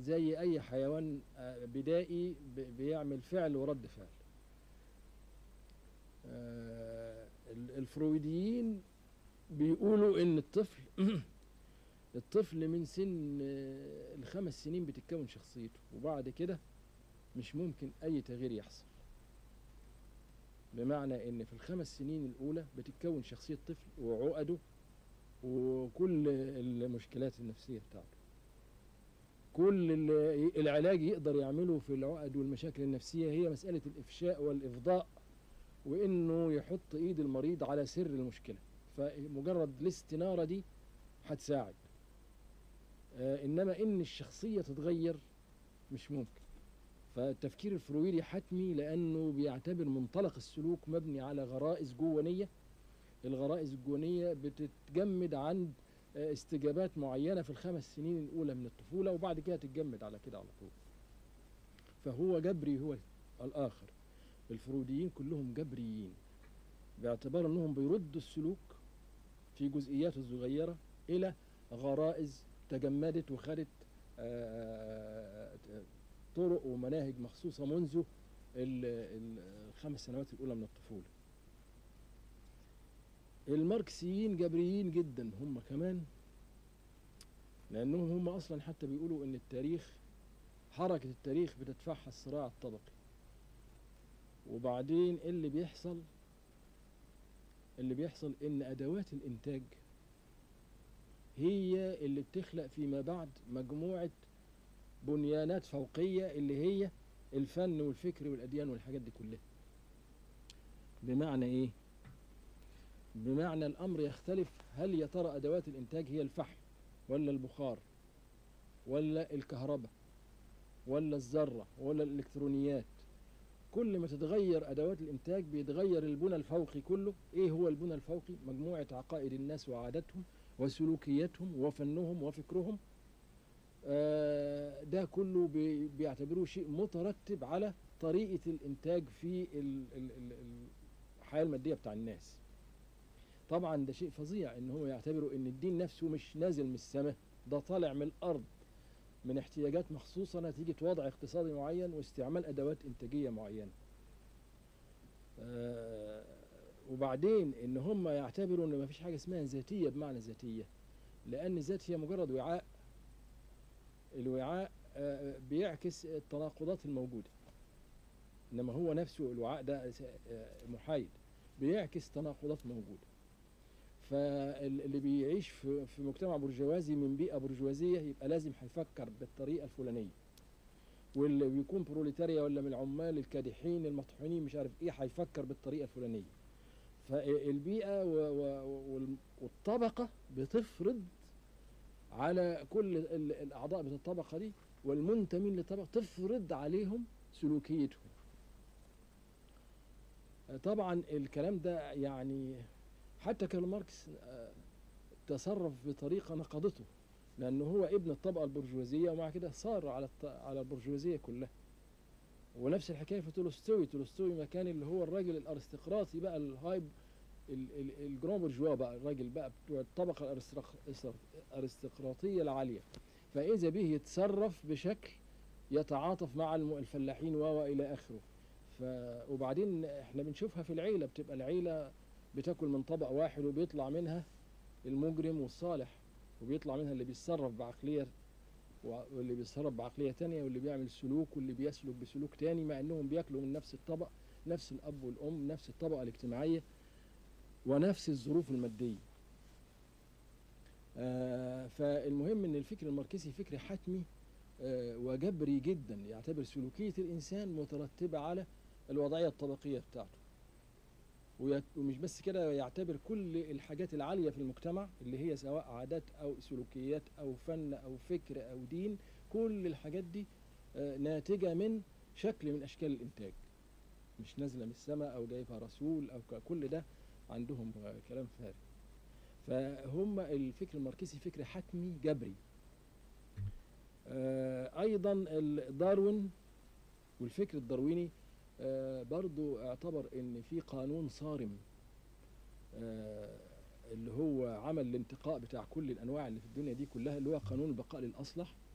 زي اي حيوان آه، بدائي ب- بيعمل فعل ورد فعل آه، ال- الفرويديين بيقولوا ان الطفل الطفل من سن آه، الخمس سنين بتتكون شخصيته وبعد كده مش ممكن اي تغيير يحصل بمعنى ان في الخمس سنين الاولى بتتكون شخصيه طفل وعقده وكل المشكلات النفسيه بتاعته كل ال- العلاج يقدر يعمله في العقد والمشاكل النفسيه هي مساله الافشاء والافضاء وانه يحط ايد المريض على سر المشكله فمجرد الاستناره دي هتساعد آه انما ان الشخصيه تتغير مش ممكن فالتفكير الفرويدي حتمي لانه بيعتبر منطلق السلوك مبني على غرائز جوانيه الغرائز الجوانيه بتتجمد عند آه، استجابات معينه في الخمس سنين الاولى من الطفوله وبعد كده تتجمد على كده على طول فهو جبري هو الاخر الفرويديين كلهم جبريين باعتبار انهم بيردوا السلوك في جزئياته الصغيره الى غرائز تجمدت وخدت آه، آه، طرق ومناهج مخصوصه منذ ال- ال- الخمس سنوات الاولى من الطفوله الماركسيين جبريين جدا هم كمان لانهم هم اصلا حتى بيقولوا ان التاريخ حركه التاريخ بتدفعها الصراع الطبقي وبعدين اللي بيحصل اللي بيحصل ان ادوات الانتاج هي اللي بتخلق فيما بعد مجموعه بنيانات فوقيه اللي هي الفن والفكر والاديان والحاجات دي كلها بمعنى ايه بمعنى الامر يختلف هل يا ترى ادوات الانتاج هي الفحم ولا البخار ولا الكهرباء ولا الذره ولا الالكترونيات كل ما تتغير ادوات الانتاج بيتغير البنى الفوقي كله ايه هو البنى الفوقي مجموعه عقائد الناس وعاداتهم وسلوكياتهم وفنهم وفكرهم آه، ده كله بي- بيعتبروه شيء مترتب على طريقه الانتاج في ال- ال- ال- الحياه الماديه بتاع الناس طبعا ده شيء فظيع ان هو يعتبروا ان الدين نفسه مش نازل من السماء ده طالع من الارض من احتياجات مخصوصة نتيجة وضع اقتصادي معين واستعمال أدوات إنتاجية معينة آه وبعدين إن هم يعتبروا إن مفيش حاجة اسمها ذاتية بمعنى ذاتية لأن الذات هي مجرد وعاء الوعاء آه بيعكس التناقضات الموجودة إنما هو نفسه الوعاء ده آه، محايد بيعكس تناقضات موجودة فاللي بيعيش في في مجتمع برجوازي من بيئه برجوازيه يبقى لازم هيفكر بالطريقه الفلانيه واللي بيكون بروليتاريا ولا من العمال الكادحين المطحونين مش عارف ايه هيفكر بالطريقه الفلانيه فالبيئه و- و- وال- والطبقه بتفرض على كل ال- الاعضاء من الطبقه دي والمنتمين للطبقه تفرض عليهم سلوكيتهم طبعا الكلام ده يعني حتى كارل ماركس آه، تصرف بطريقه نقضته لانه هو ابن الطبقه البرجوازيه ومع كده صار على الط- على البرجوازيه كلها ونفس الحكايه في تولستوي تولستوي ما كان اللي هو الراجل الارستقراطي بقى الهاي ال- ال- الجران برجوا بقى الراجل بقى بتوع الطبقه الأرستق- الارستقراطيه العاليه فاذا به يتصرف بشكل يتعاطف مع الم- الفلاحين و الى اخره ف وبعدين احنا بنشوفها في العيله بتبقى العيله بتاكل من طبق واحد وبيطلع منها المجرم والصالح وبيطلع منها اللي بيتصرف بعقلية و- واللي بيتصرف بعقلية تانية واللي بيعمل سلوك واللي بيسلك بسلوك تاني مع انهم بياكلوا من نفس الطبق نفس الاب والام نفس الطبقة الاجتماعية ونفس الظروف المادية آه فالمهم ان الفكر الماركسي فكر حتمي آه وجبري جدا يعتبر سلوكية الانسان مترتبة على الوضعية الطبقية بتاعته ويت- ومش بس كده يعتبر كل الحاجات العالية في المجتمع اللي هي سواء عادات أو سلوكيات أو فن أو فكر أو دين كل الحاجات دي آه، ناتجة من شكل من أشكال الإنتاج مش نازلة من السماء أو جايبها رسول أو ك- كل ده عندهم آه، كلام فارغ فهم الفكر الماركسي فكر حتمي جبري آه، أيضا ال- داروين والفكر الدارويني آه، برضو اعتبر ان في قانون صارم آه، اللي هو عمل الانتقاء بتاع كل الانواع اللي في الدنيا دي كلها اللي هو قانون البقاء للاصلح